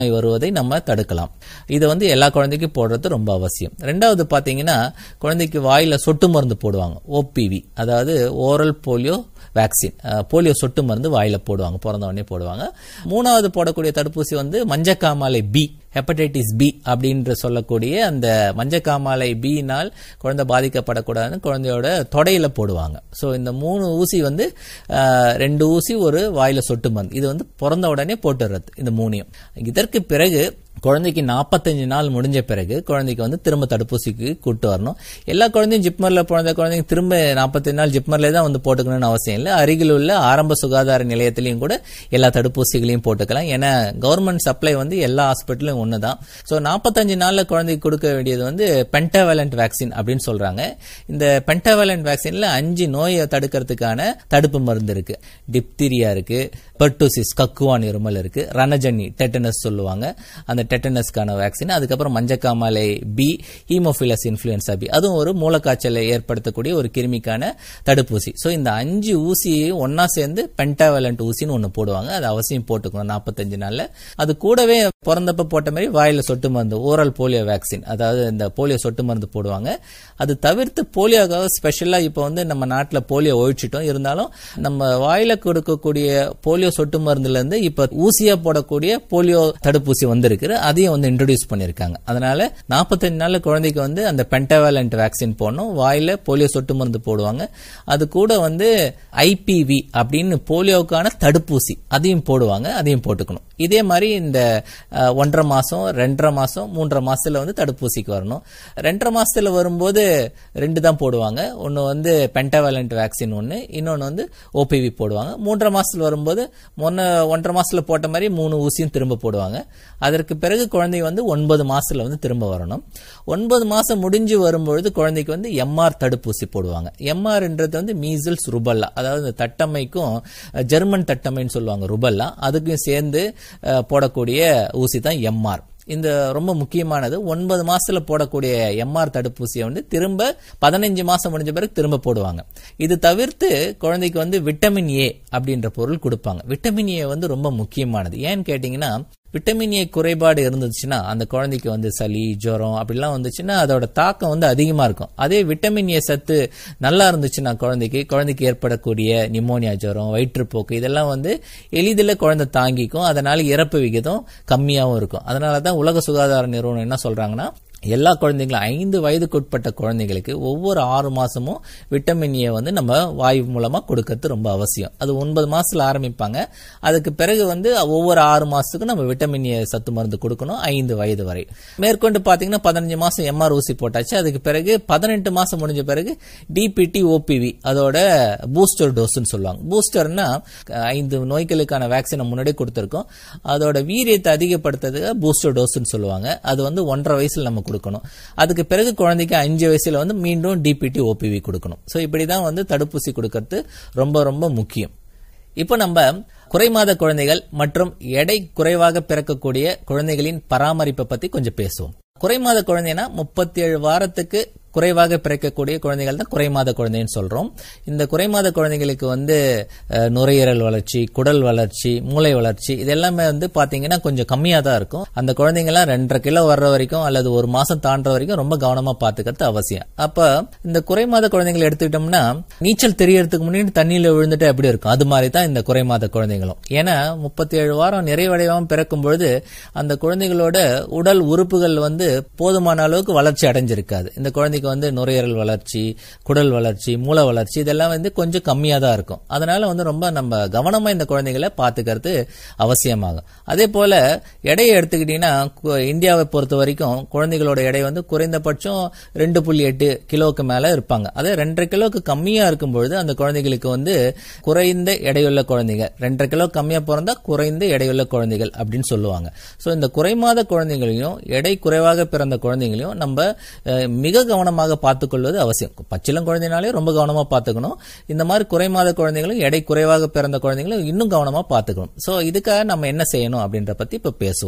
நோய் வருவதை நம்ம தடுக்கலாம் இதை வந்து எல்லா குழந்தைக்கும் போடுறது ரொம்ப அவசியம் ரெண்டாவது பாத்தீங்கன்னா குழந்தைக்கு வாயில சொட்டு மருந்து போடுவாங்க ஓபிவி அதாவது ஓரல் போலியோ வேக்சின் போலியோ சொட்டு மருந்து வாயில போடுவாங்க பிறந்த உடனே போடுவாங்க மூணாவது போடக்கூடிய தடுப்பூசி வந்து மஞ்சக்காமாலை பி ஹெப்படைட்டிஸ் பி அப்படின்ற சொல்லக்கூடிய அந்த மஞ்சக்காமாலை பியினால் குழந்தை பாதிக்கப்படக்கூடாதுன்னு குழந்தையோட தொடையில போடுவாங்க ஸோ இந்த மூணு ஊசி வந்து அஹ், ரெண்டு ஊசி ஒரு வாயில சொட்டு மருந்து இது வந்து பிறந்த உடனே போட்டுறது இந்த மூணையும் இதற்கு பிறகு குழந்தைக்கு நாற்பத்தஞ்சு நாள் முடிஞ்ச பிறகு குழந்தைக்கு வந்து திரும்ப தடுப்பூசிக்கு கூட்டு வரணும் எல்லா குழந்தையும் ஜிப்மர்ல பிறந்த குழந்தைங்க திரும்ப நாற்பத்தஞ்சு நாள் ஜிப்மர்ல தான் வந்து போட்டுக்கணும்னு அவசியம் இல்லை அருகில் உள்ள ஆரம்ப சுகாதார நிலையத்திலையும் கூட எல்லா தடுப்பூசிகளையும் போட்டுக்கலாம் ஏன்னா கவர்மெண்ட் சப்ளை வந்து எல்லா ஹாஸ்பிட்டலும் ஒன்று தான் ஸோ நாற்பத்தஞ்சு நாளில் குழந்தைக்கு கொடுக்க வேண்டியது வந்து பென்டாவேலண்ட் வேக்சின் அப்படின்னு சொல்றாங்க இந்த பென்டாவேலண்ட் வேக்சின்ல அஞ்சு நோயை தடுக்கிறதுக்கான தடுப்பு மருந்து இருக்கு டிப்தீரியா இருக்கு பெர்டூசிஸ் கக்குவான் இருமல் இருக்கு ரணஜன்னி டெட்டனஸ் சொல்லுவாங்க அந்த டெட்டனஸ்க்கான வேக்சின் அதுக்கப்புறம் மஞ்சக்காமாலை பி ஹீமோஃபிலஸ் இன்ஃபுளுன்சா பி அதுவும் ஒரு மூலக்காய்ச்சலை ஏற்படுத்தக்கூடிய ஒரு கிருமிக்கான தடுப்பூசி ஸோ இந்த அஞ்சு ஊசியையும் ஒன்னா சேர்ந்து பென்டாவேலண்ட் ஊசின்னு ஒன்று போடுவாங்க அது அவசியம் போட்டுக்கணும் நாற்பத்தஞ்சு நாள்ல அது கூடவே பிறந்தப்ப போட்ட மாதிரி வாயில சொட்டு மருந்து ஓரல் போலியோ வேக்சின் அதாவது இந்த போலியோ சொட்டு மருந்து போடுவாங்க அது தவிர்த்து போலியோக்காக ஸ்பெஷலா இப்போ வந்து நம்ம நாட்டில் போலியோ ஒழிச்சிட்டோம் இருந்தாலும் நம்ம வாயில கொடுக்கக்கூடிய போலியோ சொட்டு மருந்துல இருந்து இப்ப ஊசியா போடக்கூடிய போலியோ தடுப்பூசி வந்திருக்கு அதையும் வந்து இன்ட்ரோடியூஸ் பண்ணிருக்காங்க அதனால நாற்பத்தஞ்சு நாள்ல குழந்தைக்கு வந்து அந்த பென்டாவேலண்ட் வேக்சின் போடணும் வாயில போலியோ சொட்டு மருந்து போடுவாங்க அது கூட வந்து ஐபிவி அப்படின்னு போலியோவுக்கான தடுப்பூசி அதையும் போடுவாங்க அதையும் போட்டுக்கணும் இதே மாதிரி இந்த அஹ், ஒன்றரை மாசம் ரெண்டரை மாசம் மூன்றரை மாசத்துல வந்து தடுப்பூசிக்கு வரணும் ரெண்டரை மாசத்துல வரும்போது ரெண்டு தான் போடுவாங்க ஒன்னு வந்து பென்டாவேலண்ட் வேக்சின் ஒன்னு இன்னொன்னு வந்து ஓபிவி போடுவாங்க மூன்றரை மாசத்துல வரும்போது முன்ன ஒன்றரை மாசத்துல போட்ட மாதிரி மூணு ஊசியும் திரும்ப போடுவாங்க அதற்கு பிறகு குழந்தை வந்து ஒன்பது மாசத்துல வந்து திரும்ப வரணும் ஒன்பது மாசம் முடிஞ்சு வரும்பொழுது குழந்தைக்கு வந்து எம்ஆர் தடுப்பூசி போடுவாங்க எம்ஆர்ன்றது வந்து மீசல்ஸ் ருபல்லா அதாவது இந்த தட்டமைக்கும் அஹ், ஜெர்மன் தட்டமைன்னு சொல்லுவாங்க ருபல்லா அதுக்கும் சேர்ந்து அஹ், போடக்கூடிய ஊசி தான் எம்ஆர் இந்த ரொம்ப முக்கியமானது ஒன்பது மாசத்துல போடக்கூடிய எம்ஆர் தடுப்பூசியை வந்து திரும்ப பதினஞ்சு மாசம் முடிஞ்ச பிறகு திரும்ப போடுவாங்க இது தவிர்த்து குழந்தைக்கு வந்து விட்டமின் ஏ அப்படின்ற பொருள் கொடுப்பாங்க விட்டமின் ஏ வந்து ரொம்ப முக்கியமானது ஏன்னு கேட்டீங்கன்னா விட்டமின் ஏ குறைபாடு இருந்துச்சுன்னா அந்த குழந்தைக்கு வந்து சளி ஜுரம் அப்படிலாம் வந்துச்சுன்னா அதோட தாக்கம் வந்து அதிகமா இருக்கும் அதே விட்டமின் ஏ சத்து நல்லா இருந்துச்சுன்னா குழந்தைக்கு குழந்தைக்கு ஏற்படக்கூடிய நிமோனியா ஜுரம் வயிற்றுப்போக்கு இதெல்லாம் வந்து எளிதில் குழந்தை தாங்கிக்கும் அதனால இறப்பு விகிதம் கம்மியாகவும் இருக்கும் அதனால தான் உலக சுகாதார நிறுவனம் என்ன சொல்றாங்கன்னா எல்லா குழந்தைங்களும் ஐந்து வயதுக்குட்பட்ட குழந்தைங்களுக்கு ஒவ்வொரு ஆறு மாசமும் விட்டமின் ஏ வந்து நம்ம வாயு மூலமா கொடுக்கறது ரொம்ப அவசியம் அது ஒன்பது மாசத்துல ஆரம்பிப்பாங்க அதுக்கு பிறகு வந்து ஒவ்வொரு ஆறு மாசத்துக்கும் நம்ம விட்டமின் ஏ சத்து மருந்து கொடுக்கணும் ஐந்து வயது வரை மேற்கொண்டு பாத்தீங்கன்னா பதினஞ்சு மாசம் எம்ஆர் ஊசி போட்டாச்சு அதுக்கு பிறகு பதினெட்டு மாசம் முடிஞ்ச பிறகு டிபிடி ஓபிவி அதோட பூஸ்டர் டோஸ்ன்னு சொல்லுவாங்க பூஸ்டர்னா ஐந்து நோய்களுக்கான வேக்சினை முன்னாடி கொடுத்துருக்கோம் அதோட வீரியத்தை அதிகப்படுத்துறதுக்கு பூஸ்டர் டோஸ்ன்னு சொல்லுவாங்க அது வந்து ஒன்றரை வயசுல நம்ம கொடுக்கணும் அதுக்கு பிறகு குழந்தைக்கு அஞ்சு வயசுல வந்து மீண்டும் டிபிடி ஓபிவி கொடுக்கணும் ஸோ இப்படிதான் வந்து தடுப்பூசி கொடுக்கறது ரொம்ப ரொம்ப முக்கியம் இப்போ நம்ம குறைமாத குழந்தைகள் மற்றும் எடை குறைவாக பிறக்கக்கூடிய குழந்தைகளின் பராமரிப்பை பத்தி கொஞ்சம் பேசுவோம் குறைமாத குழந்தைனா முப்பத்தி ஏழு வாரத்துக்கு குறைவாக பிறக்கக்கூடிய குழந்தைகள் தான் குறைமாத குழந்தைன்னு சொல்றோம் இந்த குறைமாத குழந்தைகளுக்கு வந்து அஹ், நுரையீரல் வளர்ச்சி குடல் வளர்ச்சி மூளை வளர்ச்சி இதெல்லாமே வந்து பாத்தீங்கன்னா கொஞ்சம் கம்மியா தான் இருக்கும் அந்த குழந்தைங்கலாம் ரெண்டரை கிலோ வர்ற வரைக்கும் அல்லது ஒரு மாசம் தாண்டுற வரைக்கும் ரொம்ப கவனமா பாத்துக்கிறது அவசியம் அப்ப இந்த குறைமாத குழந்தைகளை எடுத்துக்கிட்டோம்னா நீச்சல் தெரியறதுக்கு முன்னாடி தண்ணியில விழுந்துட்டு எப்படி இருக்கும் அது மாதிரி தான் இந்த குறைமாத குழந்தைகளும் ஏன்னா முப்பத்தி ஏழு வாரம் நிறைவடையாம பிறக்கும் பொழுது அந்த குழந்தைகளோட உடல் உறுப்புகள் வந்து போதுமான அளவுக்கு வளர்ச்சி அடைஞ்சிருக்காது இந்த குழந்தைக்கு வந்து நுரையீரல் வளர்ச்சி குடல் வளர்ச்சி மூளை வளர்ச்சி இதெல்லாம் வந்து கொஞ்சம் கம்மியா தான் இருக்கும் அதனால வந்து ரொம்ப நம்ம கவனமா இந்த குழந்தைகளை பாத்துக்கிறது அவசியமாகும் அதே போல எடையை எடுத்துக்கிட்டீங்கன்னா கு- இந்தியாவை பொறுத்த வரைக்கும் குழந்தைகளோட எடை வந்து குறைந்தபட்சம் ரெண்டு புள்ளி எட்டு கிலோவுக்கு மேல இருப்பாங்க அதே ரெண்டரை கிலோவுக்கு கம்மியா இருக்கும் பொழுது அந்த குழந்தைகளுக்கு வந்து குறைந்த எடையுள்ள குழந்தைங்க ரெண்டரை கிலோ கம்மியா பிறந்தா குறைந்த எடையுள்ள குழந்தைகள் அப்படின்னு சொல்லுவாங்க சோ இந்த குறைமாத குழந்தைகளையும் எடை குறைவாக பிறந்த குழந்தைகளையும் நம்ம அஹ், மிக கவனமாக பார்த்துக்கொள்வது அவசியம் பச்சிளம் குழந்தைனாலே ரொம்ப கவனமா பார்த்துக்கணும் இந்த மாதிரி குறைமாத குழந்தைகளும் எடை குறைவாக பிறந்த குழந்தைகளும் இன்னும் கவனமா பார்த்துக்கணும் சோ இதுக்காக நம்ம என்ன செய்யணும் அப்படின்ற பத்தி இப்ப பேசுவோம்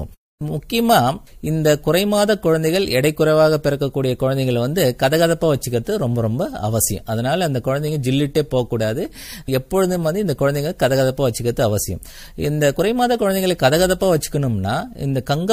முக்கியமா இந்த குறைமாத குழந்தைகள் எடை குறைவாக பிறக்கக்கூடிய குழந்தைகளை வந்து கதகதப்பா வச்சுக்கிறது ரொம்ப ரொம்ப அவசியம் அதனால அந்த குழந்தைங்க ஜில்லிட்டே போகக்கூடாது எப்பொழுதும் வந்து இந்த குழந்தைங்க கதகதப்பா வச்சுக்கிறது அவசியம் இந்த குறைமாத குழந்தைகளை கதகதப்பா வச்சுக்கணும்னா இந்த கங்கா